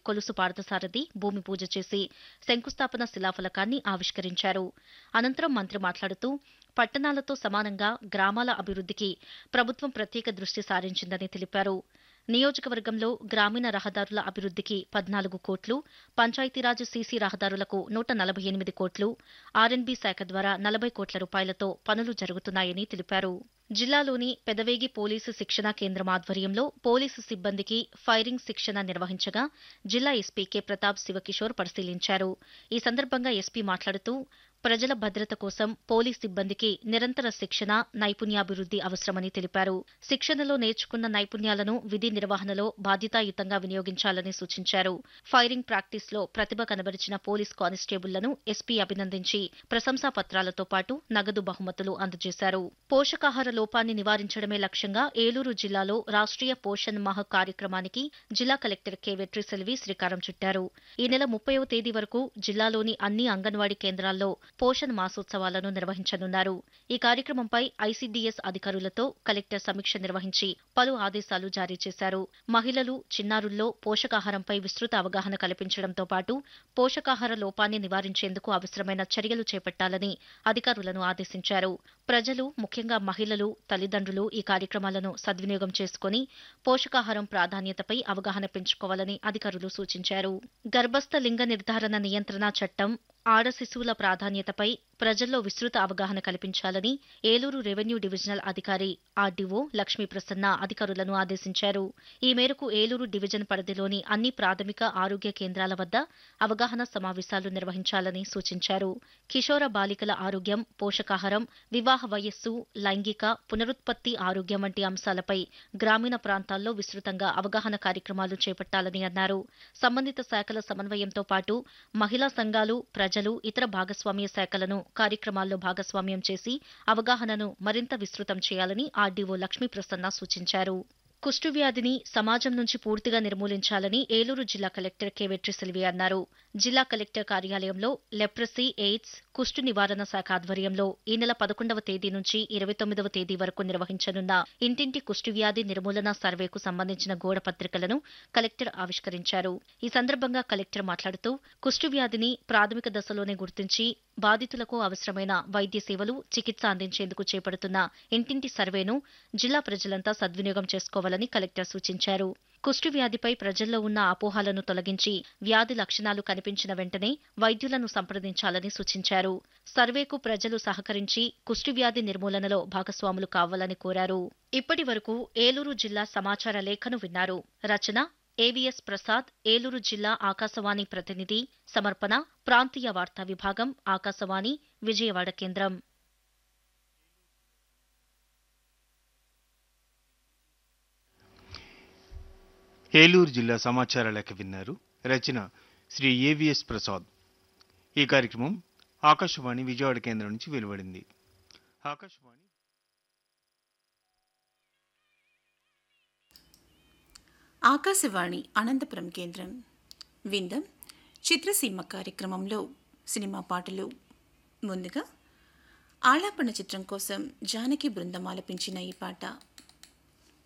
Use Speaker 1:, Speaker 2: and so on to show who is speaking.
Speaker 1: కొలుసు పార్థసారథి భూమి పూజ చేసి శంకుస్థాపన శిలాఫలకాన్ని ఆవిష్కరించారు అనంతరం మంత్రి మాట్లాడుతూ పట్టణాలతో సమానంగా గ్రామాల అభివృద్ధికి ప్రభుత్వం ప్రత్యేక దృష్టి సారించిందని తెలిపారు నియోజకవర్గంలో గ్రామీణ రహదారుల అభివృద్ధికి పద్నాలుగు కోట్లు పంచాయతీరాజ్ సీసీ రహదారులకు నూట నలభై ఎనిమిది కోట్లు ఆర్ఎన్బీ శాఖ ద్వారా నలభై కోట్ల రూపాయలతో పనులు జరుగుతున్నాయని తెలిపారు జిల్లాలోని పెదవేగి పోలీసు శిక్షణా కేంద్రం ఆధ్వర్యంలో పోలీసు సిబ్బందికి ఫైరింగ్ శిక్షణ నిర్వహించగా జిల్లా ఎస్పీ కె ప్రతాప్ శివకిషోర్ పరిశీలించారు ఈ సందర్భంగా ఎస్పీ మాట్లాడుతూ ప్రజల భద్రత కోసం పోలీస్ సిబ్బందికి నిరంతర శిక్షణ నైపుణ్యాభివృద్ది అవసరమని తెలిపారు శిక్షణలో నేర్చుకున్న నైపుణ్యాలను విధి నిర్వహణలో బాధ్యతాయుతంగా వినియోగించాలని సూచించారు ఫైరింగ్ ప్రాక్టీస్లో ప్రతిభ కనబరిచిన పోలీస్ కానిస్టేబుళ్లను ఎస్పీ అభినందించి ప్రశంసా పత్రాలతో పాటు నగదు బహుమతులు అందజేశారు పోషకాహార లోపాన్ని నివారించడమే లక్ష్యంగా ఏలూరు జిల్లాలో రాష్ట్రీయ పోషణ్ మాహ్ కార్యక్రమానికి జిల్లా కలెక్టర్ కె వెట్రిసెల్వి శ్రీకారం చుట్టారు ఈ నెల ముప్పైవ తేదీ వరకు జిల్లాలోని అన్ని అంగన్వాడీ కేంద్రాల్లో పోషణ్ మాసోత్సవాలను నిర్వహించనున్నారు ఈ కార్యక్రమంపై ఐసీడీఎస్ అధికారులతో కలెక్టర్ సమీక్ష నిర్వహించి పలు ఆదేశాలు జారీ చేశారు మహిళలు చిన్నారుల్లో పోషకాహారంపై విస్తృత అవగాహన కల్పించడంతో పాటు పోషకాహార లోపాన్ని నివారించేందుకు అవసరమైన చర్యలు చేపట్టాలని అధికారులను ఆదేశించారు ప్రజలు ముఖ్యంగా మహిళలు తల్లిదండ్రులు ఈ కార్యక్రమాలను సద్వినియోగం చేసుకుని పోషకాహారం ప్రాధాన్యతపై అవగాహన పెంచుకోవాలని అధికారులు సూచించారు గర్భస్థ లింగ నిర్ధారణ నియంత్రణ చట్టం ఆడ శిశువుల ప్రాధాన్యతపై ప్రజల్లో విస్తృత అవగాహన కల్పించాలని ఏలూరు రెవెన్యూ డివిజనల్ అధికారి ఆర్డీఓ లక్ష్మీ ప్రసన్న అధికారులను ఆదేశించారు ఈ మేరకు ఏలూరు డివిజన్ పరిధిలోని అన్ని ప్రాథమిక ఆరోగ్య కేంద్రాల వద్ద అవగాహన సమావేశాలు నిర్వహించాలని సూచించారు కిషోర బాలికల ఆరోగ్యం పోషకాహారం వివాహ వయస్సు లైంగిక పునరుత్పత్తి ఆరోగ్యం వంటి అంశాలపై గ్రామీణ ప్రాంతాల్లో విస్తృతంగా అవగాహన కార్యక్రమాలు చేపట్టాలని అన్నారు సంబంధిత శాఖల సమన్వయంతో పాటు మహిళా సంఘాలు ప్రజలు ఇతర భాగస్వామ్య శాఖలను కార్యక్రమాల్లో భాగస్వామ్యం చేసి అవగాహనను మరింత విస్తృతం చేయాలని ఆర్డీఓ లక్ష్మీ ప్రసన్న సూచించారు కుష్టు వ్యాధిని సమాజం నుంచి పూర్తిగా నిర్మూలించాలని ఏలూరు జిల్లా కలెక్టర్ కె వెట్రిసెల్వి అన్నారు జిల్లా కలెక్టర్ కార్యాలయంలో లెప్రసీ ఎయిడ్స్ కుష్టు నివారణ శాఖ ఆధ్వర్యంలో ఈ నెల పదకొండవ తేదీ నుంచి ఇరవై తొమ్మిదవ తేదీ వరకు నిర్వహించనున్న ఇంటింటి కుష్టు వ్యాధి నిర్మూలన సర్వేకు సంబంధించిన గోడ పత్రికలను కలెక్టర్ ఆవిష్కరించారు ఈ సందర్భంగా కలెక్టర్ మాట్లాడుతూ కుష్టు వ్యాధిని ప్రాథమిక దశలోనే గుర్తించి బాధితులకు అవసరమైన వైద్య సేవలు చికిత్స అందించేందుకు చేపడుతున్న ఇంటింటి సర్వేను జిల్లా ప్రజలంతా సద్వినియోగం చేసుకోవాలని కలెక్టర్ సూచించారు కుష్టు వ్యాధిపై ప్రజల్లో ఉన్న అపోహలను తొలగించి వ్యాధి లక్షణాలు కనిపించిన వెంటనే వైద్యులను సంప్రదించాలని సూచించారు సర్వేకు ప్రజలు సహకరించి కుష్టు వ్యాధి నిర్మూలనలో భాగస్వాములు కావాలని కోరారు ఇప్పటి వరకు ఏలూరు జిల్లా సమాచార లేఖను విన్నారు రచన ఏవిఎస్ ప్రసాద్ ఏలూరు జిల్లా ఆకాశవాణి ప్రతినిధి సమర్పణ ప్రాంతీయ వార్తా విభాగం ఆకాశవాణి విజయవాడ కేంద్రం
Speaker 2: ఏలూరు జిల్లా సమాచార లేఖ విన్నారు రచన శ్రీ ఏవిఎస్ ప్రసాద్ ఈ కార్యక్రమం ఆకాశవాణి విజయవాడ కేంద్రం నుంచి వెలువడింది ఆకాశవాణి
Speaker 3: ఆకాశవాణి అనంతపురం కేంద్రం విందం చిత్రసీమ కార్యక్రమంలో సినిమా పాటలు ముందుగా ఆలాపన చిత్రం కోసం జానకి బృందం ఆలపించిన ఈ పాట